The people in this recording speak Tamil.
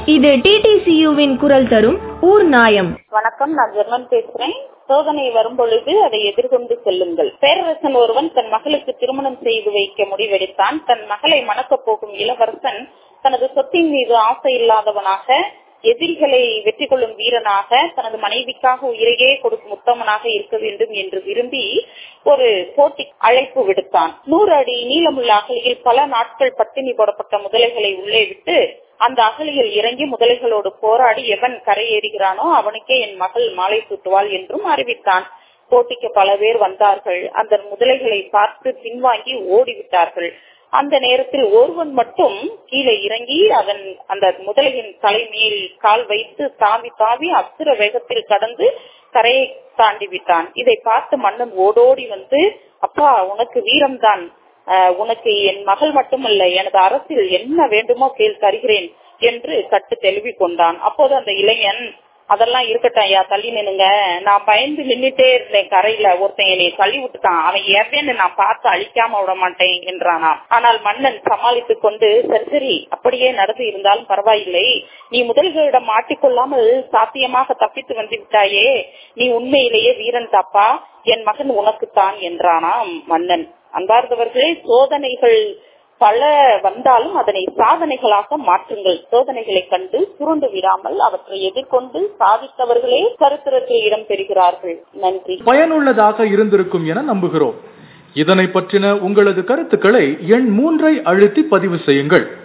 இது டிடிசியுவின் குரல் தரும் ஊர் நாயம் வணக்கம் நான் ஜெர்மன் பேசுறேன் சோதனை வரும் பொழுது அதை எதிர்கொண்டு செல்லுங்கள் பேரரசன் ஒருவன் தன் மகளுக்கு திருமணம் செய்து வைக்க முடிவெடுத்தான் தன் மகளை மணக்கப் போகும் இளவரசன் தனது சொத்தின் மீது ஆசை இல்லாதவனாக எதிரிகளை வெற்றி கொள்ளும் வீரனாக தனது மனைவிக்காக உயிரையே கொடுக்கும் உத்தமனாக இருக்க வேண்டும் என்று விரும்பி ஒரு போட்டி அழைப்பு விடுத்தான் நூறு அடி நீளமுள்ள அகலியில் பல நாட்கள் பட்டினி போடப்பட்ட முதலைகளை உள்ளே விட்டு அந்த அகலியில் இறங்கி முதலைகளோடு போராடி எவன் கரையேறுகிறானோ அவனுக்கே என் மகள் மாலை சூட்டுவாள் என்றும் அறிவித்தான் போட்டிக்கு பல பேர் வந்தார்கள் அந்த முதலைகளை பார்த்து பின்வாங்கி ஓடிவிட்டார்கள் அந்த நேரத்தில் ஒருவன் மட்டும் கீழே இறங்கி அதன் அந்த முதலையின் தலைமையில் கால் வைத்து தாவி தாவி அசுர வேகத்தில் கடந்து கரையை தாண்டி விட்டான் இதை பார்த்து மன்னன் ஓடோடி வந்து அப்பா உனக்கு வீரம்தான் உனக்கு என் மகள் மட்டுமல்ல எனது அரசில் என்ன வேண்டுமோ கேள் தருகிறேன் என்று கட்டு தெளிவி கொண்டான் அப்போது அந்த இளைஞன் அதெல்லாம் இருக்கட்டும் ஐயா தள்ளி நின்னுங்க நான் பயந்து நின்னுட்டே இருந்தேன் கரையில ஒருத்தன் என்னை தள்ளி விட்டுட்டான் அவன் ஏவேன்னு நான் பார்த்து அழிக்காம விட மாட்டேன் என்றானா ஆனால் மன்னன் சமாளித்துக் கொண்டு சரி சரி அப்படியே நடந்து இருந்தாலும் பரவாயில்லை நீ முதல்களிடம் மாட்டிக்கொள்ளாமல் சாத்தியமாக தப்பித்து வந்து விட்டாயே நீ உண்மையிலேயே வீரன் தாப்பா என் மகன் உனக்குத்தான் என்றானாம் மன்னன் அன்பார்ந்தவர்களே சோதனைகள் பல வந்தாலும் அதனை சாதனைகளாக மாற்றுங்கள் சோதனைகளை கண்டு சுருண்டு விடாமல் அவற்றை எதிர்கொண்டு சாதித்தவர்களே சரித்திரத்தில் இடம் பெறுகிறார்கள் நன்றி பயனுள்ளதாக இருந்திருக்கும் என நம்புகிறோம் இதனை பற்றின உங்களது கருத்துக்களை எண் மூன்றை அழுத்தி பதிவு செய்யுங்கள்